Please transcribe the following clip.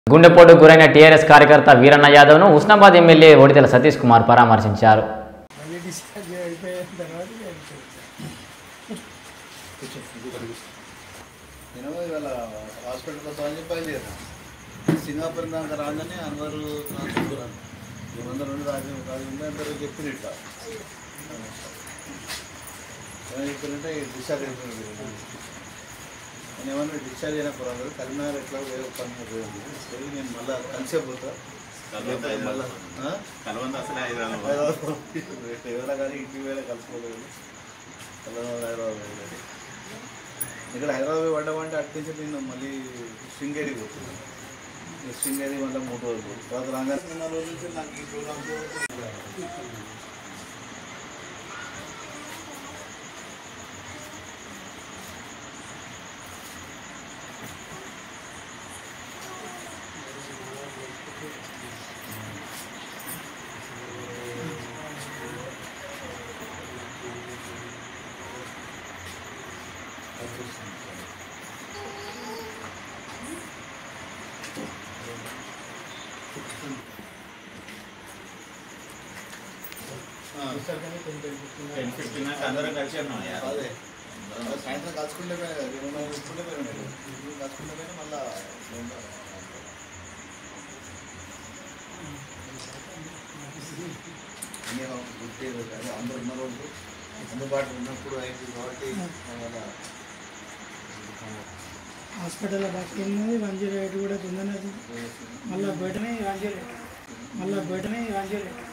గుండెపోటు గురైన టీఆర్ఎస్ కార్యకర్త వీరన్న యాదవ్ను ఉస్నాబాద్ ఎమ్మెల్యే ఒడితెల సతీష్ కుమార్ పరామర్శించారు మళ్ళీ డిశ్చార్జ్ అయిపోయిన తర్వాత నేను ఇవాళ హాస్పిటల్లో సాల్వ్ చెప్పాలి కదా సింగాపూర్ దాకా రాగానే అన్వరు ట్రాన్స్ఫర్ ఏమన్నా రెండు రాజు రాజు ఉందంటారు చెప్పింది ఇట్లా ఏమని చెప్పారంటే డిశ్చార్జ్ అయిపోయింది నేను ఏమన్నా డిశ్చార్జ్ అయినా పర్వాలేదు కరీంనగర్ ఎట్లా వేరే పని మీద పోయింది వెళ్ళి నేను మళ్ళీ కలిసే పోతా మళ్ళీ కలవంద అసలే హైదరాబాద్ హైదరాబాద్ ఎవరైనా కానీ ఇంటికి వేరే కలుసుకోలేదు హైదరాబాద్ హైదరాబాద్ వెళ్ళలేదు ఇక్కడ హైదరాబాద్ పడ్డామంటే అట్నుంచి నేను మళ్ళీ శృంగేరి పోతున్నాను ఈ శృంగేరి మళ్ళీ మూడు రోజులు తర్వాత రాగానే నిన్న రోజు నుంచి నాకు ఈ ప్రోగ్రామ్స్ టెన్ ఫిఫ్టీన్ అందరం కలిసి ఉన్నాం అదే సాయంత్రం కలుసుకుంటే పోయినా కదా రెండు కలుసుకుంటే పోయినా కలుసుకుంటే పోయినా మళ్ళీ నేను గుర్తే కానీ అందరు ఉన్న రోజు అందుబాటులో ఉన్నప్పుడు అయింది కాబట్టి మళ్ళా హాస్పిటల్లో డాక్టర్ ఉన్నది వన్ జీరో ఎయిట్ కూడా ఉందన్నది మళ్ళీ బయటనే వన్ జీరో ఎయిట్ మళ్ళీ బయటనే వన్ జీరో ఎయిట్